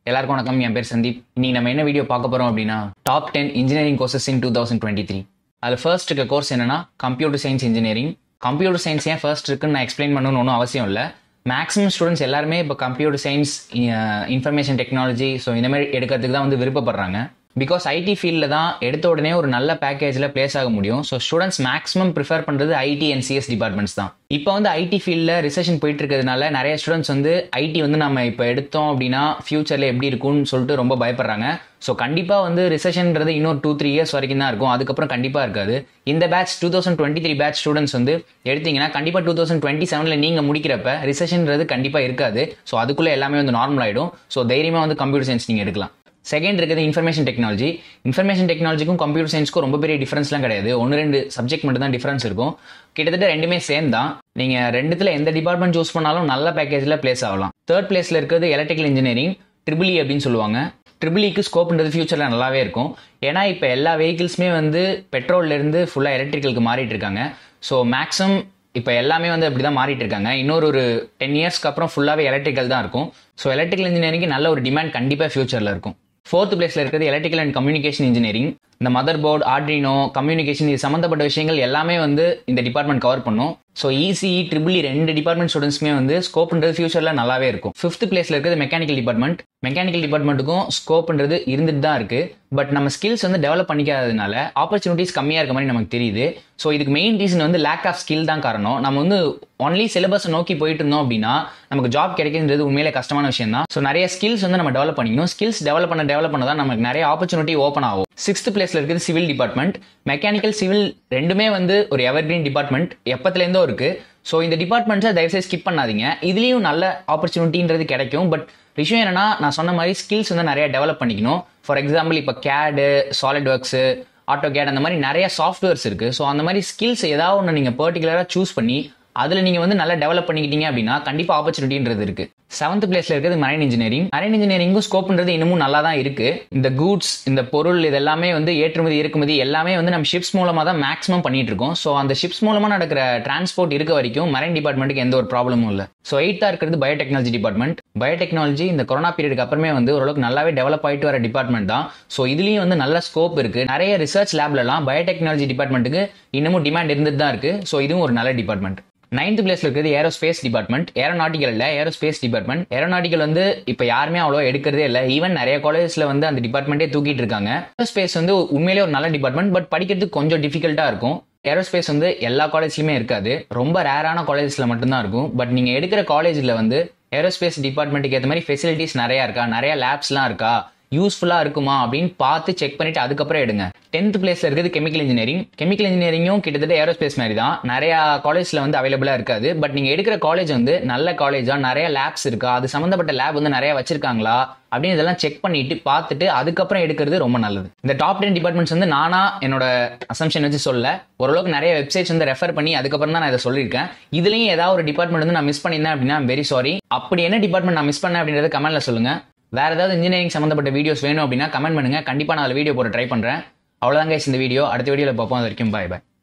எல்லாருக்கும் வணக்கம் என் பேர் சந்தீப் இன்னைக்கு நம்ம என்ன வீடியோ பார்க்க போறோம் அப்படின்னா top ten engineering courses in two thousand twenty three அதில் ஃபர்ஸ்ட் இருக்க கோர்ஸ் என்னன்னா computer science engineering computer science ஏன் ஃபர்ஸ்ட் இருக்குன்னு நான் எக்ஸ்பிளைன் பண்ணணும்னு ஒன்றும் அவசியம் இல்லை மேக்ஸிமம் ஸ்டூடெண்ட்ஸ் எல்லாருமே இப்போ computer science information technology so இந்த மாதிரி எடுக்கிறதுக்கு தான் வந்து விருப்பப்படுறாங்க பிகாஸ் ஐடி ஃபீல்டில் தான் எடுத்த உடனே ஒரு நல்ல பேக்கேஜில் பிளேஸ் ஆக முடியும் ஸோ ஸ்டூடெண்ட்ஸ் மேக்ஸிமம் ப்ரிஃபர் பண்ணுறது ஐடி அண்ட் சிஎஸ் டிபார்ட்மெண்ட்ஸ் தான் இப்போ வந்து ஐடி ஃபீல்டில் ரிசர்ஷன் போயிட்டு இருக்கிறதுனால நிறைய ஸ்டூடெண்ட்ஸ் வந்து ஐடி வந்து நம்ம இப்போ எடுத்தோம் அப்படின்னா ஃபியூச்சரில் எப்படி இருக்கும்னு சொல்லிட்டு ரொம்ப பயப்படுறாங்க ஸோ கண்டிப்பாக வந்து ரிசர்ஷன்ன்றது இன்னொரு டூ த்ரீ இயர்ஸ் வரைக்கும் தான் இருக்கும் அதுக்கப்புறம் கண்டிப்பாக இருக்காது இந்த batch two thousand twenty three batch students வந்து எடுத்தீங்கன்னா கண்டிப்பாக டூ தௌசண்ட் டுவெண்ட்டி செவனில் நீங்கள் முடிக்கிறப்ப ரிசர்ஷன்றது கண்டிப்பாக இருக்காது ஸோ அதுக்குள்ளே எல்லாமே வந்து நார்மல் ஆகிடும் ஸோ தைரியமாக வந்து கம்ப்யூட்டர் சயின்ஸ் நீங்கள் எடுக்கலாம் செகண்ட் இருக்குது இன்ஃபர்மேஷன் டெக்னாலஜி இன்ஃபர்மேஷன் டெக்னாலஜிக்கும் கம்ப்யூட்டர் சயின்ஸ்க்கும் ரொம்ப பெரிய டிஃபரன்ஸ்லாம் கிடையாது ஒன்று ரெண்டு சப்ஜெக்ட் மட்டும் தான் டிஃபரன்ஸ் இருக்கும் கிட்டத்தட்ட ரெண்டுமே சேம் தான் நீங்கள் ரெண்டுத்தில் எந்த டிபார்ட்மெண்ட் சூஸ் பண்ணாலும் நல்ல பேக்கேஜில் பிளேஸ் ஆகலாம் தேர்ட் பிளேஸில் இருக்கிறது எலக்ட்ரிக்கல் இன்ஜினியரிங் ட்ரிபிள் இ அப்படின்னு சொல்லுவாங்க ட்ரிபிள் இக்கு ஸ்கோப்ன்றது ஃபியூச்சரில் நல்லாவே இருக்கும் ஏன்னா இப்போ எல்லா வெஹிக்கிள்ஸுமே வந்து பெட்ரோல்லேருந்து ஃபுல்லாக எலக்ட்ரிக்கலுக்கு மாறிட்டு இருக்காங்க ஸோ மேக்ஸிமம் இப்போ எல்லாமே வந்து அப்படி தான் மாறிட்டு இருக்காங்க இன்னொரு ஒரு டென் இயர்ஸ்க்கு அப்புறம் ஃபுல்லாகவே எலக்ட்ரிக்கல் தான் இருக்கும் ஸோ எலக்ட்ரிக்கல் இன்ஜினியரிங் நல்ல ஒரு டிமாண்ட் கண்டிப்பாக ஃபியூச்சரில் இருக்கும் ஃபோர்த் பிளேஸ்ல இருக்கிறது எலக்ட்ரிக்கல் அண்ட் கம்யூனிகேஷன் இன்ஜினியரிங் இந்த மதர் போர்டு ஆர்டினோ கம்யூனிகேஷன் இது சம்மந்தப்பட்ட விஷயங்கள் எல்லாமே வந்து இந்த டிபார்ட்மெண்ட் கவர் பண்ணும் ஸோ இசிஇ ட்ரிபிள் ரெண்டு டிபார்ட்மெண்ட் ஸ்டூடெண்ட்ஸ்மே வந்து ஸ்கோப்ன்றது ஃபியூச்சரில் நல்லாவே இருக்கும் ஃபிஃப்த் பிளேஸ்ல இருக்கிறது மெக்கானிக்கல் டிபார்ட்மெண்ட் மெக்கானிக்கல் டிபார்ட்மெண்ட்டுக்கும் ஸ்கோப்ன்றது இருந்துட்டு தான் இருக்கு பட் நம்ம ஸ்கில்ஸ் வந்து டெவலப் பண்ணிக்காததுனால ஆப்பர்ச்சுனிட்டிஸ் கம்மியாக இருக்க மாதிரி நமக்கு தெரியுது ஸோ இதுக்கு மெயின் ரீசன் வந்து லேக் ஆஃப் ஸ்கில் தான் காரணம் நம்ம வந்து ஒன்லி சிலபஸ் நோக்கி போயிட்டு இருந்தோம் அப்படின்னா நமக்கு ஜாப் கிடைக்கிறது உண்மையிலே கஷ்டமான விஷயம் தான் ஸோ நிறைய ஸ்கில்ஸ் வந்து நம்ம டெவலப் பண்ணிக்கணும் ஸ்கில்ஸ் டெவலப் பண்ண டெவலப் பண்ண தான் நமக்கு நிறைய ஆப்பர்ச்சுனிட்டி ஓப்பன் ஆகும் சிக்ஸ்த் பிளேஸ்ல இருக்குது சிவில் டிபார்ட்மெண்ட் மெக்கானிக்கல் சிவில் ரெண்டுமே வந்து ஒரு எவர் கிரீன் டிபார்ட்மெண்ட் எப்பத்துலேருந்தோ இருக்கு ஸோ இந்த டிபார்ட்மெண்ட்ஸை தயவுசெய்து ஸ்கிப் பண்ணாதீங்க இதுலேயும் நல்ல ஆப்பர்ச்சுனிட்டின்றது கிடைக்கும் பட் விஷயம் என்னன்னா நான் சொன்ன மாதிரி ஸ்கில்ஸ் வந்து நிறைய டெவலப் பண்ணிக்கணும் ஃபார் எக்ஸாம்பிள் இப்போ கேடு சாலிட் ஒர்க்ஸு ஆட்டோ கேட் அந்த மாதிரி நிறைய சாஃப்ட்வேர்ஸ் இருக்கு ஸோ அந்த மாதிரி ஸ்கில்ஸ் ஏதாவது ஒன்று நீங்கள் பர்டிகுலராக சூஸ் பண்ணி அதில் நீங்கள் வந்து நல்லா டெவலப் பண்ணிக்கிட்டீங்க அப்படின்னா கண்டிப்பாக ஆப்பர்ச்சுனிட்டின்றது இருக்கு செவன்த் பிளேஸ்ல இருக்கிறது மரைன் இன்ஜினியரிங் மரைன் இன்ஜினியரிங்கும் ஸ்கோப்ன்றது இன்னமும் நல்லா தான் இருக்கு இந்த கூட்ஸ் இந்த பொருள் இதெல்லாமே வந்து ஏற்றுமதி இறக்குமதி எல்லாமே வந்து நம்ம ஷிப்ஸ் மூலமா தான் மேக்ஸிமம் பண்ணிட்டு இருக்கோம் ஸோ அந்த ஷிப்ஸ் மூலமா நடக்கிற டிரான்ஸ்போர்ட் இருக்க வரைக்கும் மரைன் டிபார்ட்மெண்ட்டுக்கு எந்த ஒரு ப்ராப்ளமும் இல்லை ஸோ எயித்தா இருக்கிறது பயோடெக்னாலஜி டிபார்ட்மெண்ட் பயோடெக்னாலஜி இந்த கொரோனா பீரியடுக்கு அப்புறமே வந்து ஓரளவுக்கு நல்லாவே டெவலப் ஆயிட்டு வர டிபார்ட்மெண்ட் தான் ஸோ இதுலயும் வந்து நல்ல ஸ்கோப் இருக்கு நிறைய ரிசர்ச் லேப்லலாம் பயோடெக்னாலஜி டிபார்ட்மெண்ட்டுக்கு இன்னமும் டிமாண்ட் இருந்துட்டு தான் இருக்கு ஸோ இதுவும் ஒரு நல்ல டிபார்ட்மெண்ட் நைன்த் பிளேஸ்ல இருக்கிறது ஏரோஸ்பேஸ் டிபார்ட்மெண்ட் ஏரோநாட்டிக்கல் இல்ல ஏரோஸ்பேஸ் டிபார்ட்மெண்ட் ஏரோநாட்டிக்கல் வந்து இப்போ யாருமே அவ்வளோ எடுக்கிறதே இல்லை ஈவன் நிறைய காலேஜஸ்ல வந்து அந்த டிபார்ட்மெண்ட்டே தூக்கிட்டு இருக்காங்க ஏரோஸ்பேஸ் வந்து உண்மையிலேயே ஒரு நல்ல டிபார்ட்மெண்ட் பட் படிக்கிறதுக்கு கொஞ்சம் டிஃபிகல்ட்டா இருக்கும் ஏரோஸ்பேஸ் வந்து எல்லா காலேஜ்லயுமே இருக்காது ரொம்ப ரேரான காலேஜஸ்ல மட்டும்தான் இருக்கும் பட் நீங்க எடுக்கிற காலேஜ்ல வந்து ஏரோஸ்பேஸ் டிபார்ட்மெண்ட்டுக்கு ஏற்ற மாதிரி ஃபெசிலிட்டிஸ் நிறைய இருக்கா நிறைய லேப்ஸ்லாம் இருக்கா யூஸ்ஃபுல்லா இருக்குமா அப்படின்னு பார்த்து செக் பண்ணிட்டு அதுக்கப்புறம் எடுங்க டென்த் பிளேஸ்ல இருக்குது கெமிக்கல் இன்ஜினியரிங் கெமிக்கல் இன்ஜினியரிங்கும் கிட்டத்தட்ட ஏரோஸ்பேஸ் மாதிரி தான் நிறைய காலேஜ்ல வந்து அவைலபிளா இருக்காது பட் நீங்க எடுக்கிற காலேஜ் வந்து நல்ல காலேஜா நிறைய லேப்ஸ் இருக்கா அது சம்பந்தப்பட்ட லேப் வந்து நிறைய வச்சிருக்காங்களா அப்படின்னு இதெல்லாம் செக் பண்ணிட்டு பார்த்துட்டு அதுக்கப்புறம் எடுக்கிறது ரொம்ப நல்லது இந்த டாப் டென் டிபார்ட்மெண்ட்ஸ் வந்து நானா என்னோட அசம்ஷன் வச்சு சொல்ல ஓரளவுக்கு நிறைய வெப்சைட்ஸ் வந்து ரெஃபர் பண்ணி அதுக்கப்புறம் தான் நான் இதை சொல்லியிருக்கேன் இதுலயும் ஏதாவது ஒரு டிபார்ட்மெண்ட் வந்து நான் மிஸ் பண்ணியிருந்தேன் அப்படின்னா வெரி சாரி அப்படி என்ன டிபார்ட்மெண்ட் நான் மிஸ் பண்ணேன் அப்படின்றத கமெண்ட்ல சொல்லுங்க வேற ஏதாவது இன்ஜினியரிங் சம்மந்தப்பட்ட வீடியோஸ் வேணும் அப்படின்னா கமெண்ட் பண்ணுங்க கண்டிப்பா நான் அதில் வீடியோ போட ட்ரை பண்றேன் அவ்வளோதாங்க இந்த வீடியோ அடுத்த வீடியோவில் பார்ப்போம் அது வரைக்கும் பாய் பாய்